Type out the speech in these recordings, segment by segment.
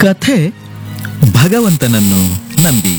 ಕಥೆ ಭಗವಂತನನ್ನು ನಂಬಿ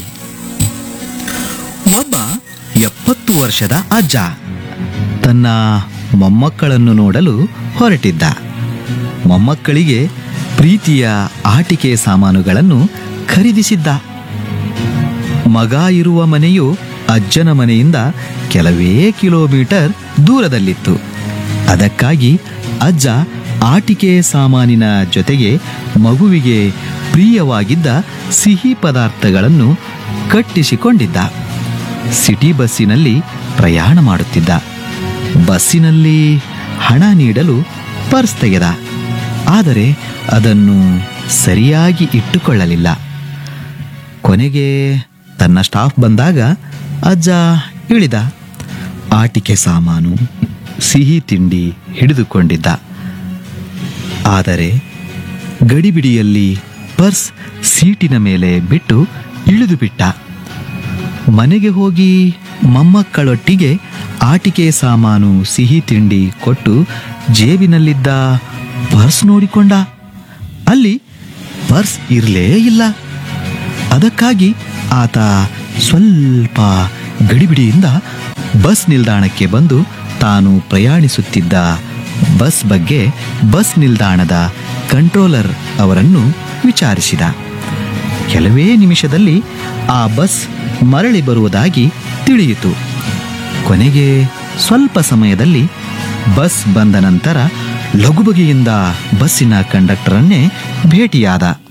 ಒಬ್ಬ ಎಪ್ಪತ್ತು ವರ್ಷದ ಅಜ್ಜ ತನ್ನ ಮೊಮ್ಮಕ್ಕಳನ್ನು ನೋಡಲು ಹೊರಟಿದ್ದ ಮೊಮ್ಮಕ್ಕಳಿಗೆ ಪ್ರೀತಿಯ ಆಟಿಕೆ ಸಾಮಾನುಗಳನ್ನು ಖರೀದಿಸಿದ್ದ ಮಗ ಇರುವ ಮನೆಯು ಅಜ್ಜನ ಮನೆಯಿಂದ ಕೆಲವೇ ಕಿಲೋಮೀಟರ್ ದೂರದಲ್ಲಿತ್ತು ಅದಕ್ಕಾಗಿ ಅಜ್ಜ ಆಟಿಕೆ ಸಾಮಾನಿನ ಜೊತೆಗೆ ಮಗುವಿಗೆ ಪ್ರಿಯವಾಗಿದ್ದ ಸಿಹಿ ಪದಾರ್ಥಗಳನ್ನು ಕಟ್ಟಿಸಿಕೊಂಡಿದ್ದ ಸಿಟಿ ಬಸ್ಸಿನಲ್ಲಿ ಪ್ರಯಾಣ ಮಾಡುತ್ತಿದ್ದ ಬಸ್ಸಿನಲ್ಲಿ ಹಣ ನೀಡಲು ಪರ್ಸ್ ತೆಗೆದ ಆದರೆ ಅದನ್ನು ಸರಿಯಾಗಿ ಇಟ್ಟುಕೊಳ್ಳಲಿಲ್ಲ ಕೊನೆಗೆ ತನ್ನ ಸ್ಟಾಫ್ ಬಂದಾಗ ಅಜ್ಜ ಇಳಿದ ಆಟಿಕೆ ಸಾಮಾನು ಸಿಹಿ ತಿಂಡಿ ಹಿಡಿದುಕೊಂಡಿದ್ದ ಆದರೆ ಗಡಿಬಿಡಿಯಲ್ಲಿ ಪರ್ಸ್ ಸೀಟಿನ ಮೇಲೆ ಬಿಟ್ಟು ಇಳಿದು ಬಿಟ್ಟ ಮನೆಗೆ ಹೋಗಿ ಮೊಮ್ಮಕ್ಕಳೊಟ್ಟಿಗೆ ಆಟಿಕೆ ಸಾಮಾನು ಸಿಹಿ ತಿಂಡಿ ಕೊಟ್ಟು ಜೇಬಿನಲ್ಲಿದ್ದ ಪರ್ಸ್ ನೋಡಿಕೊಂಡ ಅಲ್ಲಿ ಪರ್ಸ್ ಇರಲೇ ಇಲ್ಲ ಅದಕ್ಕಾಗಿ ಆತ ಸ್ವಲ್ಪ ಗಡಿಬಿಡಿಯಿಂದ ಬಸ್ ನಿಲ್ದಾಣಕ್ಕೆ ಬಂದು ತಾನು ಪ್ರಯಾಣಿಸುತ್ತಿದ್ದ ಬಸ್ ಬಗ್ಗೆ ಬಸ್ ನಿಲ್ದಾಣದ ಕಂಟ್ರೋಲರ್ ಅವರನ್ನು ವಿಚಾರಿಸಿದ ಕೆಲವೇ ನಿಮಿಷದಲ್ಲಿ ಆ ಬಸ್ ಮರಳಿ ಬರುವುದಾಗಿ ತಿಳಿಯಿತು ಕೊನೆಗೆ ಸ್ವಲ್ಪ ಸಮಯದಲ್ಲಿ ಬಸ್ ಬಂದ ನಂತರ ಲಘುಬಗೆಯಿಂದ ಬಸ್ಸಿನ ಕಂಡಕ್ಟರನ್ನೇ ಭೇಟಿಯಾದ